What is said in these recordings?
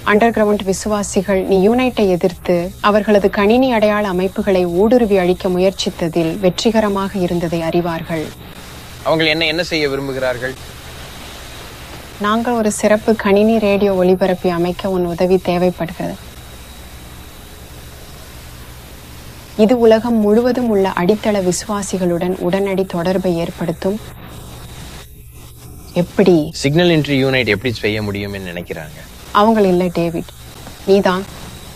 under ground விசுவாசிகள் நீ யூனைட்டை எதிர்த்து அவர்களது கணினி அடையாள அமைப்புகளை ஊடுருவி அழிக்க முயற்சித்ததில் வெற்றிகரமாக இருந்ததை அறிவார்கள் அவங்க என்ன என்ன செய்ய விரும்புகிறார்கள் நாங்கள் ஒரு சிறப்பு கணினி ரேடியோ ஒளிபரப்பி அமைக்க உன் உதவி தேவைப்படுகிறது இது உலகம் முழுவதும் உள்ள அடித்தள விசுவாசிகளுடன் உடனடி தொடர்பை ஏற்படுத்தும் எப்படி சிக்னல் இன்ட்ரி யூனிட் எப்படி செய்ய முடியும்னு நினைக்கிறாங்க அவங்கள் இல்லை டேவிட் நீதான்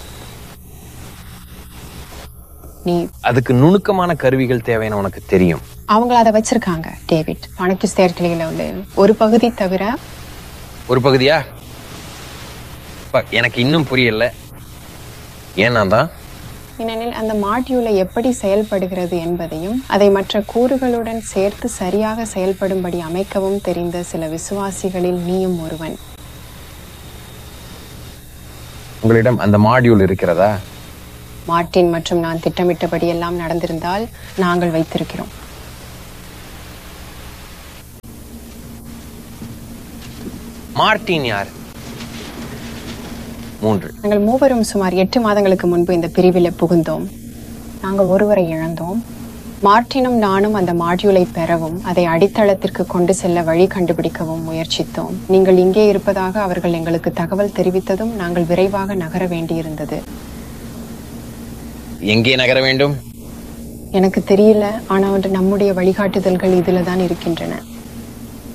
நீ அதுக்கு நுணுக்கமான கருவிகள் தேவைன்னு உனக்கு தெரியும் அவங்க அதை வச்சிருக்காங்க டேவிட் பணக்கு சேர்க்கலையில உள்ள ஒரு பகுதி தவிர ஒரு பகுதியா ப- எனக்கு இன்னும் புரியல ஏன்னா தான் ஏனெனில் அந்த மாட்யூலை எப்படி செயல்படுகிறது என்பதையும் அதை மற்ற கூறுகளுடன் சேர்த்து சரியாக செயல்படும்படி அமைக்கவும் தெரிந்த சில விசுவாசிகளில் நீயும் ஒருவன் உங்களிடம் அந்த மாடியூல் இருக்கிறதா மார்ட்டின் மற்றும் நான் திட்டமிட்டபடி எல்லாம் நடந்திருந்தால் நாங்கள் வைத்திருக்கிறோம் மார்டின் யார் மூன்று நாங்கள் மூவரும் சுமார் எட்டு மாதங்களுக்கு முன்பு இந்த பிரிவில் புகுந்தோம் நாங்கள் ஒருவரை இழந்தோம் மார்ட்டினும் நானும் அந்த மாட்யூலை பெறவும் அதை அடித்தளத்திற்கு கொண்டு செல்ல வழி கண்டுபிடிக்கவும் முயற்சித்தோம் நீங்கள் இங்கே இருப்பதாக அவர்கள் எங்களுக்கு தகவல் தெரிவித்ததும் நாங்கள் விரைவாக நகர வேண்டியிருந்தது எங்கே நகர வேண்டும் எனக்கு தெரியல ஆனால் நம்முடைய வழிகாட்டுதல்கள் இதில் தான் இருக்கின்றன